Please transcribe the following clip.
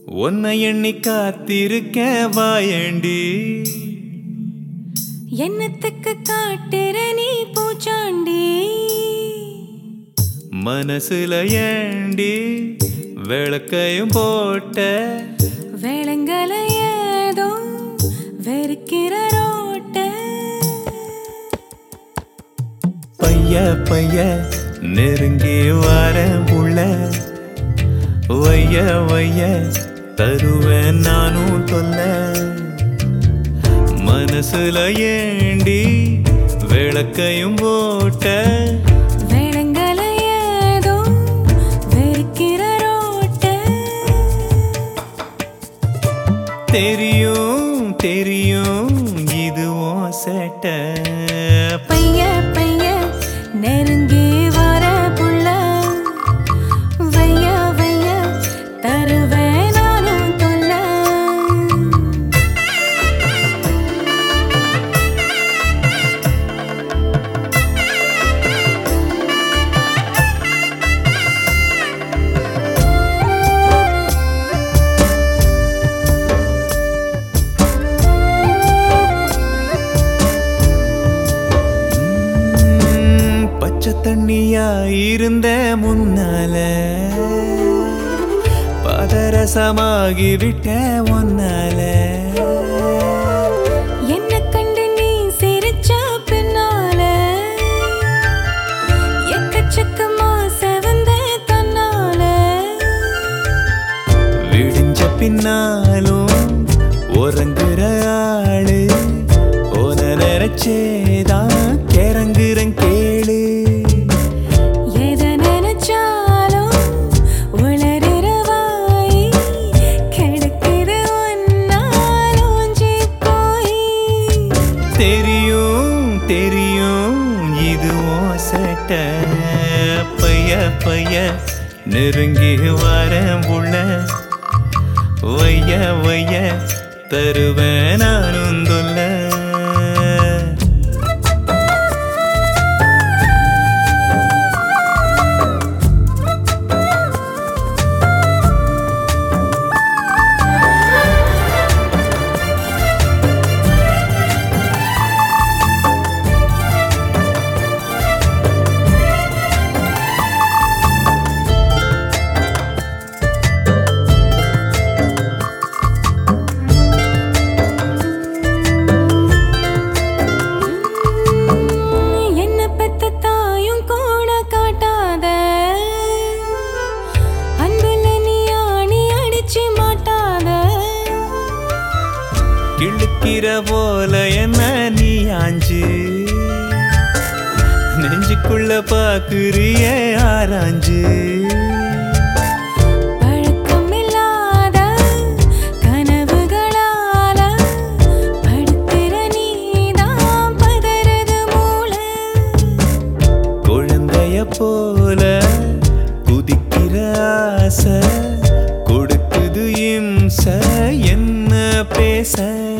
உன்னை எண்ணி காத்திருக்க வாயண்டி என்னத்துக்கு காட்டுற நீ பூச்சாண்டி மனசுல ஏண்டி விளக்கையும் போட்ட வேளங்கல ஏதோ வெறுக்கிற ரோட்ட பைய பைய நெருங்கி வர புள்ள வைய வைய தருவேன் நானும் தொல்ல மனசுல ஏண்டி விளக்கையும் போட்ட வேளங்கல ஏதோ வெறுக்கிற ரோட்ட தெரியும் தெரியும் இதுவும் சேட்ட பைய பைய நெருங்கி வர புள்ள வைய வைய தருவேன் நானும் தொல்ல ம், பச்சை தண்ணியா இருந்த முன்னால பதரசமாகி விட்ட ஒன்னால என்ன கண்டு நீ சிரிச்ச பின்னால எக்கச்சக்கமா செவந்த தன்னால விடிஞ்ச பின்னாலும் உறங்குற ஆளு ஓன நினைச்சேதான் கிறங்குறன் கேளு எதை நினைச்சாலும் உளறுற வாய் கெடுக்குது உன்னால் ஊஞ்சி போய் தெரியும் தெரியும் இதுவும் சேட்ட பைய பைய நெருங்கி வரேன் புள்ள வைய வைய தருவேன் நானும் தொல்ல என்ன பெத்த தாயும் கூட காட்டாத அன்புல நீ ஆணி அடிச்சு மாட்டாத கிழக்கிற போல என்ன நீ ஆஞ்சு நெஞ்சுக்குள்ள பாக்குறிய ஆராஞ்சு பழக்கமில்லாத கனவுகளால படுத்துற நீதான் பதறது மூளை குழந்தைய போல குதிக்கிற ஆசை கொடுக்குது இம்ச என்ன பேச